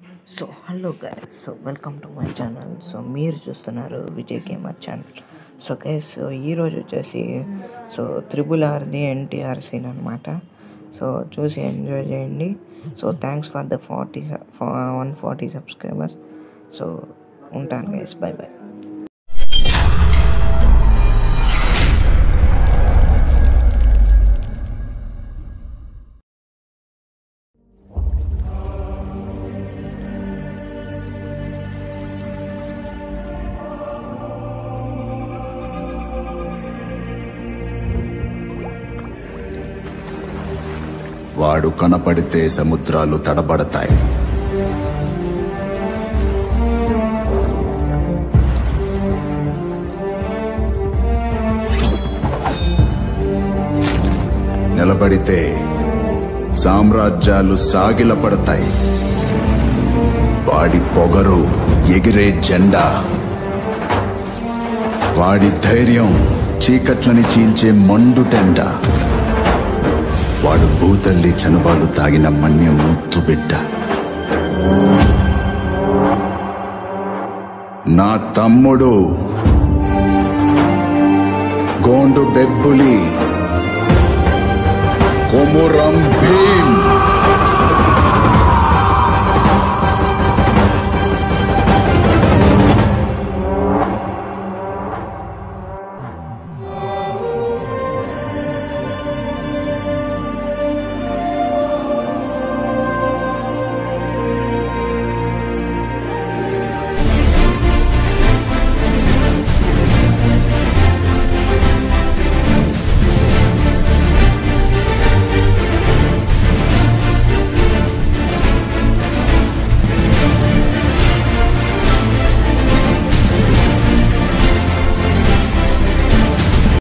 so hello guys so welcome to my channel so మీరు చూస్తున్నారు Vijay gamer channel so guys so ఈరోజు వచ్చేసి so triple ఆర్ది NTR scene అనమాట సో చూసి ఎంజాయ్ చేయండి so thanks for the forty one forty subscribers so ఉంటాను guys bye bye వాడు కనపడితే సముద్రాలు తడబడతాయి నిలబడితే సామ్రాజ్యాలు సాగిలపడతాయి వాడి పొగరు ఎగిరే జెండా వాడి ధైర్యం చీకట్లని చీల్చే మండుటెండ వాడు భూతల్లి చనుబాలు తాగిన మన్య ముత్తు బిడ్డ నా తమ్ముడు గోండు బెబ్బులి కొమురం భీమ్